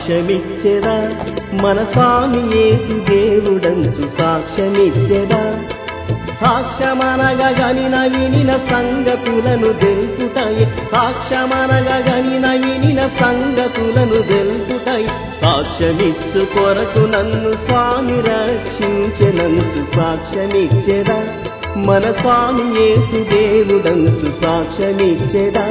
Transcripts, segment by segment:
సాక్ష్యమిచ్చెదా మన స్వామి ఏసు దేవుడంచు సాక్ష్యమిచ్చెదా సాక్ష్యమనగా గనిన వినిన సంగతులను తెలుపుటాయి సాక్ష్యమనగా గనిన వినిన సంగతులను తెలుపుటాయి సాక్ష్యమిచ్చు కొరకు నన్ను స్వామి రక్షించెనంచు సాక్ష్యమిచ్చెదా మన స్వామి ఏసు దేవుడంచు సాక్ష్యమిచ్చెదా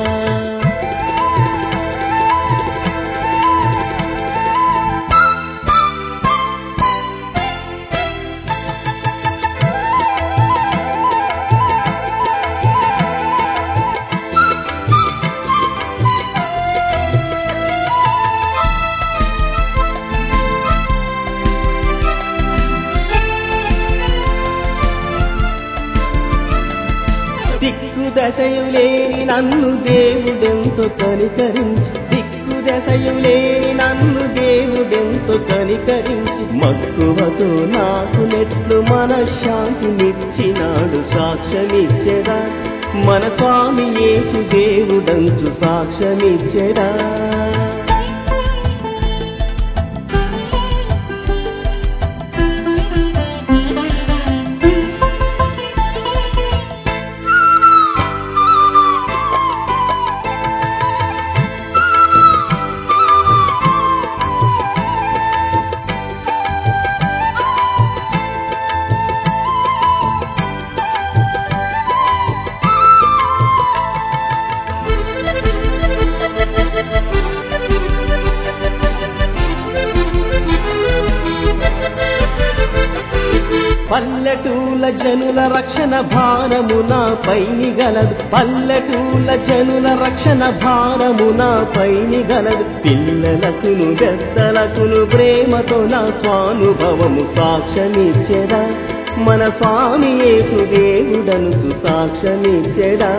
దిక్కు దశయు లేని నన్ను దేవుడెంతో కనికరించి దిక్కు దశయు లేని నన్ను దేవుడెంతో కనికరించి మక్కువతో నాకు నెట్లు మనశ్శాంతినిచ్చినాడు సాక్ష్యమిచ్చెదా మన స్వామి యేసు దేవుడంచు సాక్ష్యమిచ్చెదా పల్లెటూల జనుల రక్షణ భారము నాపైని గలదు పల్లెటూల జనుల రక్షణ భారము నాపైని గలదు పిల్లలకును పెద్దలకును ప్రేమతో నా స్వానుభవము సాక్ష్యమిచ్చెదా మన స్వామి యేసు దేవుడను సాక్ష్యమిచ్చెదా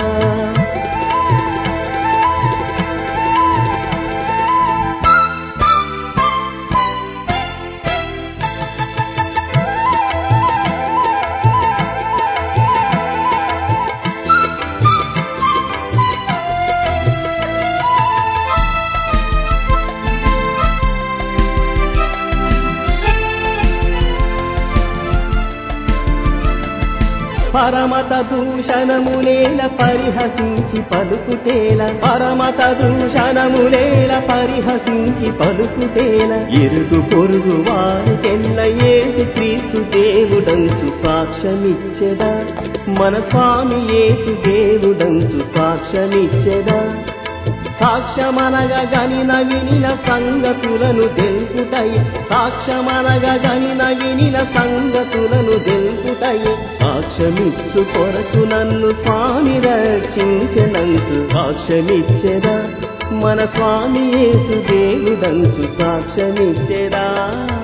పరమత దూషణములేల పరిహసించి పలుకుటేల పరమత దూషణములేల పరిహసించి పలుకుటేల ఇరుగు పొరుగు వారికెల్ల ఏసు క్రీస్తు దేవుడంచు సాక్ష్యమిచ్చెదా మన స్వామి ఏసు దేవుడంచు సాక్ష్యమిచ్చెదా సాక్ష్యమనగా గనిన వినిన సంగతులను తెలుపుటయి సాక్ష్యమనగా గనిన వినిన సంగతులను తెలుపుటయి సాక్ష్యమిచ్చు కొరకు నన్ను స్వామి రక్షించెనంచు సాక్ష్యమిచ్చెదా మన స్వామి యేసు దేవుడంచు సాక్ష్యమిచ్చెదా